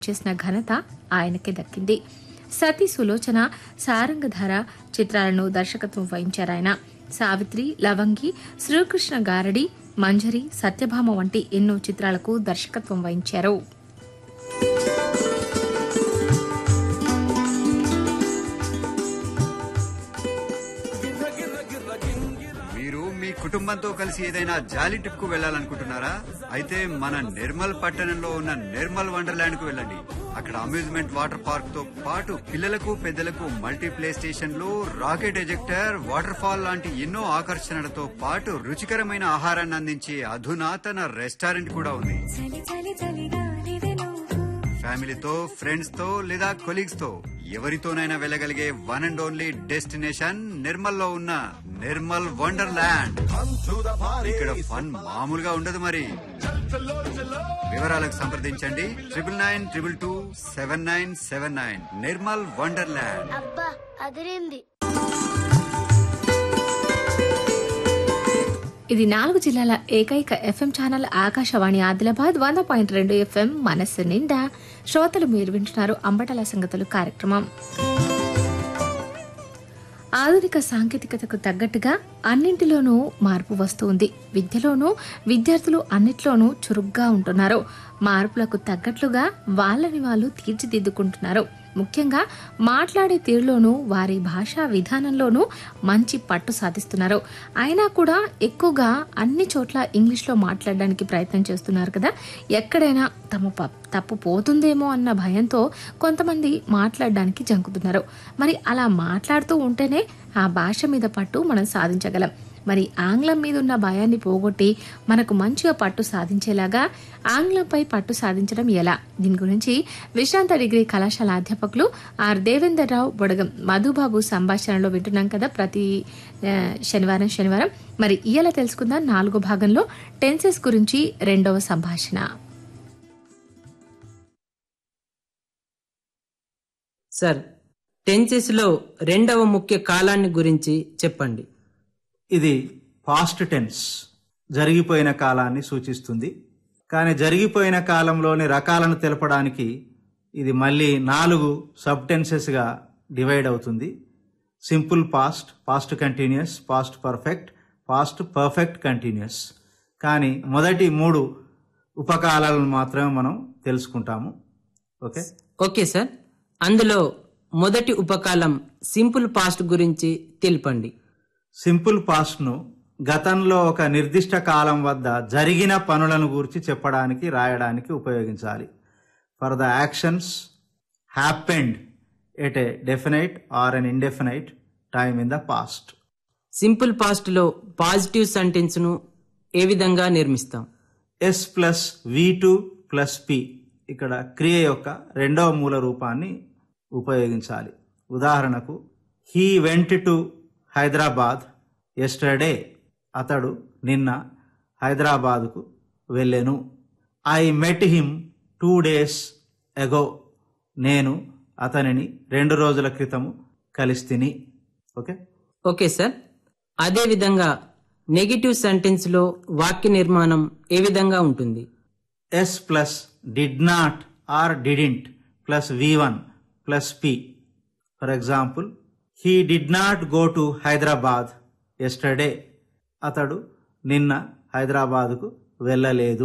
చేసిన ఘనత ఆయనకే దక్కింది సతీ సులోచన సారంగధార చిత్రాలను దర్శకత్వం వహించారాయన సావిత్రి లవంగి శ్రీకృష్ణ గారడి మంజరి సత్యభామ వంటి ఎన్నో చిత్రాలకు దర్శకత్వం వహించారు మీరు మీ కుటుంబంతో కలిసి ఏదైనా జాలీ ట్రిప్ కు వెళ్ళాలనుకుంటున్నారా అయితే మన నిర్మల్ పట్టణంలో ఉన్న నిర్మల్ వండర్లాండ్ కు వెళ్ళండి అక్కడ అమ్యూజ్మెంట్ వాటర్ పార్క్ తో పాటు పిల్లలకు పెద్దలకు మల్టీ ప్లే స్టేషన్లు రాకెట్ ఎజెక్టర్ వాటర్ ఫాల్ లాంటి ఎన్నో ఆకర్షణలతో పాటు రుచికరమైన ఆహారాన్ని అందించే అధునాతన రెస్టారెంట్ కూడా ఉంది చలి చలి చలిగాలివెను ఫ్యామిలీతో ఫ్రెండ్స్ తో లేదా కొలీగ్స్ తో ఎవరితోనైనా వెళ్ళగలిగే one and only destination Nirmal లో ఉన్న నిర్మల్ వండర్ ల్యాండ్ ఇక్కడ ఫన్ మామూలుగా ఉండదు మరి వివరాలకు సంప్రదించండి triple nine triple two seven nine seven nine Nirmal wonderland అబ్బా అదిరింది ఇది నాలుగు జిల్లాల ఏకైక ఎఫ్ఎం ఛానల్ ఆకాశవాణి ఆదిలాబాద్ వంద పాయింట్ రెండు ఎఫ్ఎం మనస్సు నిండా శ్రోతలు మీరు వింటున్నారు అంబటల సంగతులు కార్యక్రమం ఆధునిక సాంకేతికతకు తగ్గట్టుగా అన్నింటిలోనూ మార్పు వస్తుంది విద్యలోనూ విద్యార్థులు అన్నిట్లోనూ చురుగ్గా ఉంటున్నారు మార్పులకు తగ్గట్లుగా వాళ్ళని వాళ్ళు తీర్చిదిద్దుకుంటున్నారు ముఖ్యంగా మాట్లాడే తీరులోనూ వారి భాషా విధానంలోనూ మంచి పట్టు సాధిస్తున్నారు అయినా కూడా ఎక్కువగా అన్ని చోట్ల ఇంగ్లీష్లో మాట్లాడడానికి ప్రయత్నం చేస్తున్నారు కదా ఎక్కడైనా తమ ప- తప్పు పోతుందేమో అన్న భయంతో కొంతమంది మాట్లాడడానికి జంకుతున్నారు మరి అలా మాట్లాడుతూ ఉంటేనే ఆ భాష మీద పట్టు మనం సాధించగలం మరి ఆంగ్లం మీద ఉన్న భయాన్ని పోగొట్టి మనకు మంచిగా పట్టు సాధించేలాగా ఆంగ్లంపై పట్టు సాధించడం ఎలా దీని గురించి విశ్రాంత డిగ్రీ కళాశాల అధ్యాపకులు ఆర్ దేవేందర్ రావు బొడగం మధుబాబు సంభాషణలో వింటున్నాం కదా ప్రతి ఆ, శనివారం శనివారం మరి ఇయాల తెలుసుకుందాం నాలుగో భాగంలో టెన్సెస్ గురించి రెండవ సంభాషణ సార్ టెన్సెస్ లో రెండవ ముఖ్య కాలాన్ని గురించి చెప్పండి ఇది పాస్ట్ టెన్స్ జరిగిపోయిన కాలాన్ని సూచిస్తుంది కానీ జరిగిపోయిన కాలంలోని రకాలను తెలపడానికి ఇది మళ్ళీ నాలుగు సబ్ టెన్సెస్గా డివైడ్ అవుతుంది simple past past continuous past perfect past perfect continuous కానీ మొదటి మూడు ఉపకాలాలను మాత్రమే మనం తెలుసుకుంటాము ఓకే ఓకే సార్ అందులో మొదటి ఉపకాలం సింపుల్ పాస్ట్ గురించి తెలుపండి సింపుల్ పాస్ట్ను గతంలో ఒక నిర్దిష్ట కాలం వద్ద జరిగిన పనులను గురించి చెప్పడానికి రాయడానికి ఉపయోగించాలి for the actions happened at a definite or an indefinite time in the past simple past లో పాజిటివ్ సెంటెన్స్ ను ఏ విధంగా నిర్మిస్తాం S plus V two plus P ఇక్కడ క్రియ యొక్క రెండవ మూల రూపాన్ని ఉపయోగించాలి ఉదాహరణకు he went to Hyderabad yesterday అతడు నిన్న హైదరాబాదుకు వెళ్ళెను I met him two days ago నేను అతనిని రెండు రోజుల క్రితము కలిస్తిని ఓకే ఓకే సార్ అదే విధంగా నెగిటివ్ సెంటెన్స్ లో వాక్య నిర్మాణం ఏ విధంగా ఉంటుంది S plus did not or didn't plus V one plus P for example he did not go to Hyderabad yesterday అతడు నిన్న హైదరాబాదుకు వెళ్ళలేదు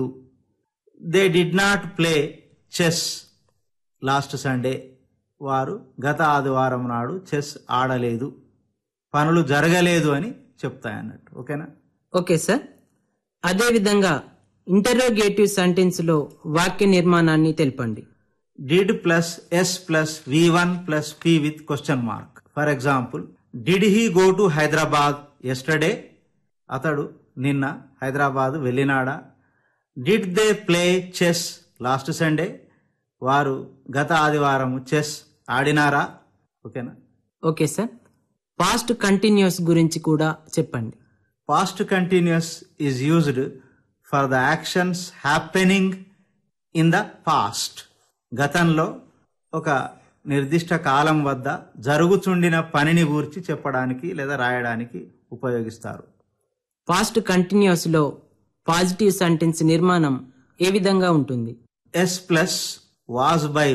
they did not play chess last Sunday వారు గత ఆదివారం నాడు చెస్ ఆడలేదు పనులు జరగలేదు అని చెప్తాయన్నట్టు ఓకేనా ఓకే సార్ అదే విధంగా ఇంటరోగేటివ్ సెంటెన్స్ లో వాక్య నిర్మాణాన్ని తెలపండి did plus s plus v1 plus p with question mark. For example, did he go to Hyderabad yesterday? అతడు నిన్న హైదరాబాద్ వెళ్ళినాడా did they play chess last Sunday వారు గత ఆదివారం చెస్ ఆడినారా ఓకేనా ఓకే సార్ పాస్ట్ కంటిన్యూస్ గురించి కూడా చెప్పండి past continuous is used for the actions happening in the past గతంలో ఒక నిర్దిష్ట కాలం వద్ద జరుగుచుండిన పనిని గూర్చి చెప్పడానికి లేదా రాయడానికి ఉపయోగిస్తారు పాస్ట్ కంటిన్యూస్ లో పాజిటివ్ సెంటెన్స్ నిర్మాణం ఏ విధంగా ఉంటుంది ఎస్ ప్లస్ was by